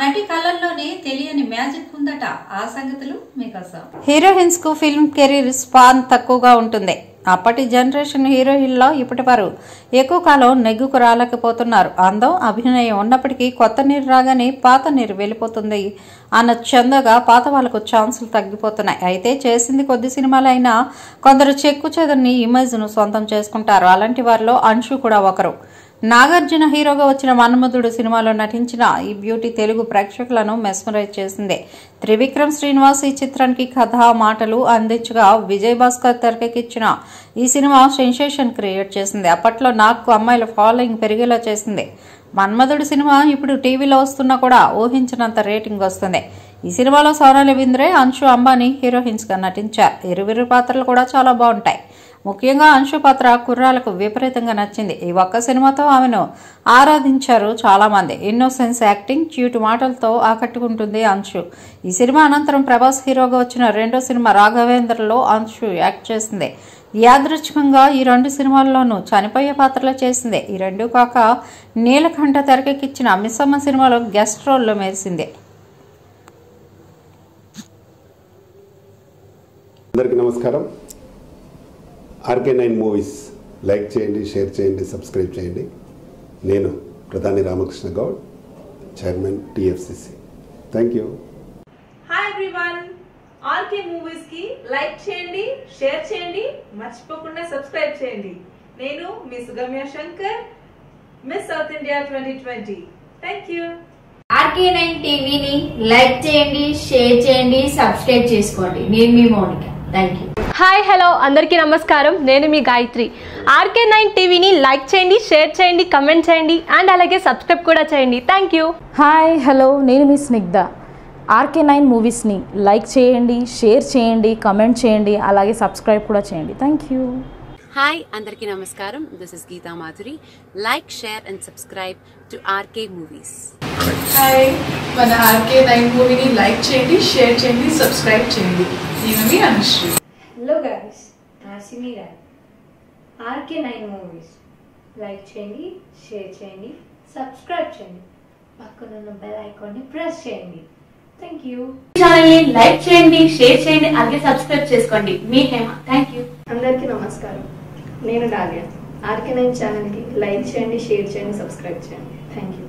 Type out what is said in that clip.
నటి కళల్లోనే తెలియని మ్యాజిక్ ఉందట ఆ సంగతులు మీకోసం హీరోయిన్స్ కు ఫిల్మ్ కెరీర్ స్పాన్ తక్కువగా ఉంటుంది అప్పటి జనరేషన్ హీరోయిన్లో ఇప్పటి వారు ఎక్కువ కాలం నెగ్గుకు రాలేకపోతున్నారు అందం అభినయం ఉన్నప్పటికీ కొత్త నీరు రాగానే పాత నీరు వెళ్ళిపోతుంది అన్న చందగా పాత వాళ్ళకు ఛాన్సులు తగ్గిపోతున్నాయి అయితే చేసింది కొద్ది సినిమాలైనా కొందరు చెక్కు చెదరని ఇమేజ్ను సొంతం చేసుకుంటారు అలాంటి వారిలో అంశు కూడా ఒకరు నాగార్జున హీరోగా వచ్చిన మన్మధుడు సినిమాలో నటించిన ఈ బ్యూటీ తెలుగు ప్రేక్షకులను మెస్మరైజ్ చేసింది త్రివిక్రమ్ శ్రీనివాస్ ఈ చిత్రానికి కథ మాటలు అందించగా విజయ్ భాస్కర్ తెరకెక్కించిన ఈ సినిమా సెన్సేషన్ క్రియేట్ చేసింది అప్పట్లో నాకు అమ్మాయిల ఫాలోయింగ్ పెరిగేలా చేసింది మన్మధుడు సినిమా ఇప్పుడు టీవీలో వస్తున్నా కూడా ఊహించినంత రేటింగ్ వస్తుంది ఈ సినిమాలో సోనాలి బింద్రే అంశు అంబానీ హీరోయిన్స్ గా నటించారు ఇరువిరు పాత్రలు కూడా చాలా బాగుంటాయి ముఖ్యంగా అంశు పాత్ర కుర్రాలకు విపరీతంగా నచ్చింది ఈ ఒక్క సినిమాతో ఆమెను ఆరాధించారు చాలా మంది ఇన్నోసెన్స్ యాక్టింగ్ క్యూట్ మాటలతో ఆకట్టుకుంటుంది అంశు ఈ సినిమా అనంతరం ప్రభాస్ హీరోగా వచ్చిన రెండో సినిమా రాఘవేంద్రలో అంశు యాక్ట్ చేసింది యాదృచ్ఛికంగా ఈ రెండు సినిమాల్లోనూ చనిపోయే పాత్రలు చేసింది ఈ రెండు కాక నీలకంఠ తెరకెక్కించిన మిస్సమ్మ సినిమాలో గెస్ట్ రోల్లో మెరిసింది అందరికీ నమస్కారం ఆర్కే నైన్ మూవీస్ లైక్ చేయండి షేర్ చేయండి సబ్స్క్రైబ్ చేయండి నేను Prathani Ramakrishna Goud chairman TFCC thank you hi everyone RK movies కి లైక్ చేయండి షేర్ చేయండి మర్చిపోకుండా సబ్స్క్రైబ్ చేయండి నేను మీ Sugamya Shankar Miss South India twenty twenty thank you RK nine టీవీని లైక్ చేయండి షేర్ చేయండి సబ్స్క్రైబ్ చేసుకోండి నేను మీ Mounika thank you hi hello అందరికీ నమస్కారం నేను మీ గాయత్రి ఆర్కే నైన్ టీవీని లైక్ చేయండి షేర్ చేయండి కమెంట్ చేయండి అండ్ అలాగే సబ్స్క్రైబ్ కూడా చేయండి థ్యాంక్ యూ హాయ్ హలో నేను మీ స్నిగ్ధ ఆర్కే నైన్ మూవీస్ని లైక్ చేయండి షేర్ చేయండి కమెంట్ చేయండి అలాగే సబ్స్క్రైబ్ కూడా చేయండి థ్యాంక్ యూ హాయ్ అందరికీ నమస్కారం this is Geetha Madhuri like share and subscribe to RK movies hi మన ఆర్కే నైన్ మూవీని లైక్ చేయండి షేర్ చేయండి సబ్స్క్రైబ్ చేయండి నేను మీ Anushree hello guys Nasimi Rai RK nine movies like చేయండి షేర్ చేయండి సబ్స్క్రైబ్ చేయండి పక్కనున్న బెల్ ఐకాన్ని ప్రెస్ చేయండి థ్యాంక్ యూ ఛానల్ ని లైక్ చేయండి షేర్ చేయండి అలాగే సబ్స్క్రైబ్ చేసుకోండి మీ హేమ థ్యాంక్ యూ అందరికీ నమస్కారం నేను డాలియా ఆర్కే నైన్ ఛానల్కి లైక్ చేయండి షేర్ చేయండి సబ్స్క్రైబ్ చేయండి థ్యాంక్ యూ